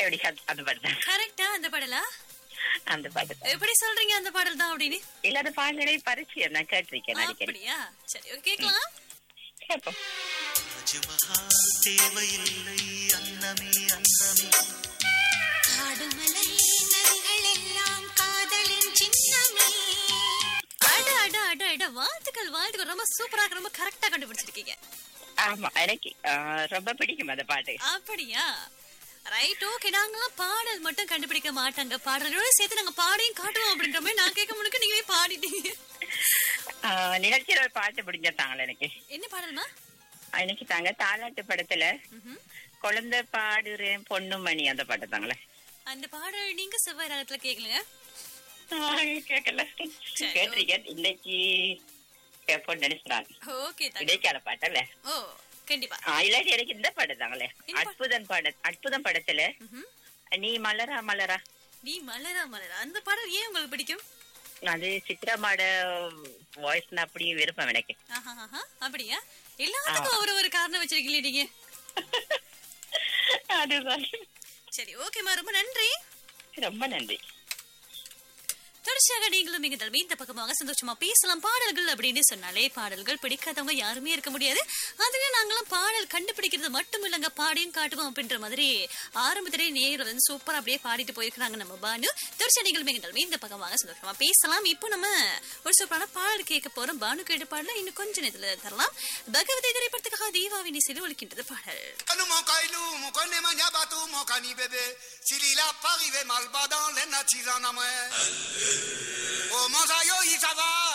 Melody அந்த பாட்டு தான் கரெக்டா அந்த பாடலா அந்த பாட்டு தான் எப்படி சொல்றீங்க அந்த பாடல் தான் அப்படின்னு இல்லாத பாடலை பரிச்சயம் நான் கேட்டிருக்கேன் அடிக்கடி அப்படியா சரி ஓகே கேட்கலாம் கேட்போம் தாஜ்மஹால் தேவையில்லை அன்னமே அன்னமே காடுமலை நதிகள் எல்லாம் காதலின் சின்னமே அட அட அட அட வாழ்த்துக்கள் வாழ்த்துக்கள் ரொம்ப சூப்பரா ரொம்ப கரெக்டா கண்டுபிடிச்சிருக்கீங்க ஆமா எனக்கு ஆ, ரொம்ப பிடிக்கும் அந்த பாட்டு அப்படியா ரைட் ஓகே நாங்களாம் பாடல் மட்டும் கண்டுபிடிக்க மாட்டாங்க பாடலோட சேர்த்து நாங்க பாடையும் காட்டுவோம் அப்படின்ற மாதிரி நான் கேட்க முழுக்க நீங்களே பாடிட்டீங்க ஆ, நிகழ்ச்சியில ஒரு பாட்டு பிடிஞ்சாங்க எனக்கு என்ன பாடல்மா எனக்கு தாங்க தாலாட்டு படத்துல ம்ஹும். குழந்தை பாடுறேன் பொண்ணுமணி அந்த பாட்டு தாங்களே அந்த பாடல் நீங்க செவ்வாய் ராகத்துல கேக்கலங்க கேட்கல சரி. கேட்டிருக்கேன் இன்னைக்கு கேட்போம் நினைச்சுறாங்க ஓகே தான் இடைக்கால பாட்டல்ல ஓ கண்டிப்பா ஆ, இல்லாட்டி எனக்கு இந்த பாட்டு தாங்களே என்ன பாட்டு? அற்புதம் பாட அற்புதம் படத்துல ம்ஹும். நீ மலரா மலரா நீ மலரா மலரா அந்த பாடல் ஏன் உங்களுக்கு பிடிக்கும் அது சித்ராமாட வாய்ஸ் அப்படியே விருப்பம் எனக்கு ஆஹாஹாஹா. அப்படியா எல்லாத்துக்கும் ஒரு ஒரு காரணம் வச்சிருக்கீங்களே நீங்க அதுதான் சரி ஓகேம்மா ரொம்ப நன்றி ரொம்ப நன்றி தொடர்ச்சியாக நீங்களும் எங்க தலைமை இந்த பக்கமாக சந்தோஷமா பேசலாம் பாடல்கள் அப்படின்னு சொன்னாலே பாடல்கள் பிடிக்காதவங்க யாருமே இருக்க முடியாது அதுல நாங்களாம் பாடல் கண்டுபிடிக்கிறது மட்டும் இல்லைங்க பாடியும் காட்டுவோம் அப்படின்ற மாதிரி ஆரம்பத்திலே நேர் வந்து சூப்பரா அப்படியே பாடிட்டு போயிருக்கிறாங்க நம்ம பானு தொடர்ச்சியா நீங்களும் எங்க தலைமை இந்த பக்கமாக சந்தோஷமா பேசலாம் இப்போ நம்ம ஒரு சூப்பரான பாடல் கேட்க போறோம் பானு கேட்ட பாடல இன்னும் கொஞ்ச நேரத்துல தரலாம் பகவதி திரைப்படத்துக்காக தீபாவின் இசையில் ஒலிக்கின்றது பாடல் Nous mon caillou, mon connaît mon yabatou, mon cani bébé. S'il il a pas arrivé mal bas dans les natis en amoué. Oh mon zayo, il ça va,